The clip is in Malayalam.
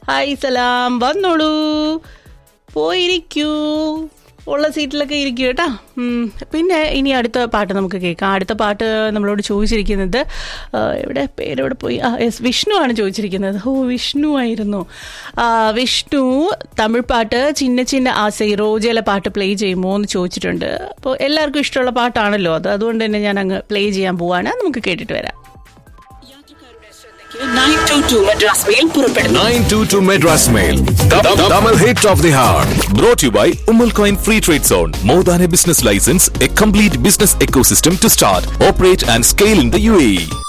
ഹായ് സലാം വന്നോളൂ പോയിരിക്കൂ ഉള്ള സീറ്റിലൊക്കെ ഇരിക്കൂ കേട്ടോ ഉം. പിന്നെ ഇനി അടുത്ത പാട്ട് നമുക്ക് കേൾക്കാം അടുത്ത പാട്ട് നമ്മളോട് ചോദിച്ചിരിക്കുന്നത് ആ, എവിടെ പേരെവിടെ പോയി ആ യെസ് വിഷ്ണു ആണ് ചോദിച്ചിരിക്കുന്നത് ഓ വിഷ്ണു ആയിരുന്നു ആ, വിഷ്ണു തമിഴ് പാട്ട് ചിന്ന ചിന്ന ആസൈ റോജയിലെ പാട്ട് പ്ലേ ചെയ്യുമോ എന്ന് ചോദിച്ചിട്ടുണ്ട് അപ്പോൾ എല്ലാവർക്കും ഇഷ്ടമുള്ള പാട്ടാണല്ലോ അത് അതുകൊണ്ട് തന്നെ ഞാൻ അങ്ങ് പ്ലേ ചെയ്യാൻ പോവാണ് നമുക്ക് കേട്ടിട്ട് വരാം nine two two Madras mail പുറപ്പെടുന്നു 922 Madras Mail. Double hit of the heart. Brought to you by Umal Coin Free Trade Zone. More than a business license, a complete business ecosystem to start, operate, and scale in the UAE.